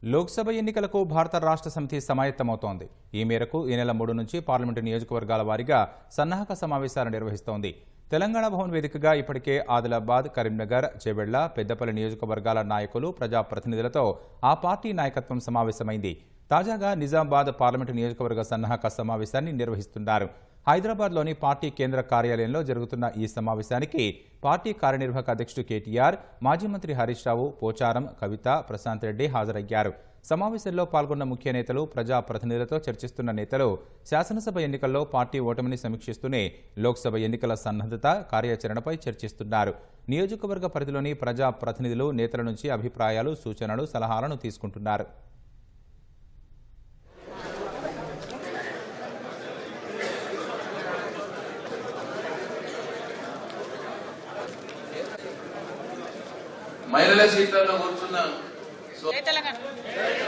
లోక్సభ ఎన్నికలకు భారత రాష్ట్ర సమితి సమాయత్తమవుతోంది ఈ మేరకు ఈ నెల మూడు నుంచి పార్లమెంటు నియోజకవర్గాల వారీగా సన్నాహక సమావేశాలు నిర్వహిస్తోంది తెలంగాణ భవన్ వేదికగా ఇప్పటికే ఆదిలాబాద్ కరీంనగర్ చేవెళ్ల పెద్దపల్లి నియోజకవర్గాల నాయకులు ప్రజాప్రతినిధులతో ఆ పార్టీ నాయకత్వం సమావేశమైంది తాజాగా నిజామాబాద్ పార్లమెంటు నియోజకవర్గ సన్నాహక సమావేశాన్ని నిర్వహిస్తున్నారు హైదరాబాద్లోని పార్టీ కేంద్ర కార్యాలయంలో జరుగుతున్న ఈ సమావేశానికి పార్టీ కార్యనిర్వాహక అధ్యక్షుడు కేటీఆర్ మాజీ మంత్రి హరీష్ రావు పోచారం కవిత ప్రశాంత్ రెడ్డి హాజరయ్యారు సమావేశంలో పాల్గొన్న ముఖ్య నేతలు ప్రజా ప్రతినిధులతో చర్చిస్తున్న నేతలు శాసనసభ ఎన్నికల్లో పార్టీ ఓటమిని సమీక్షిస్తూనే లోక్సభ ఎన్నికల సన్నద్ధత కార్యాచరణపై చర్చిస్తున్నారు నియోజకవర్గ పరిధిలోని ప్రజా ప్రతినిధులు నేతల నుంచి అభిప్రాయాలు సూచనలు సలహాలను తీసుకుంటున్నారు మహిళల సీట్లలో కూర్చున్న సో జై తెలంగాణ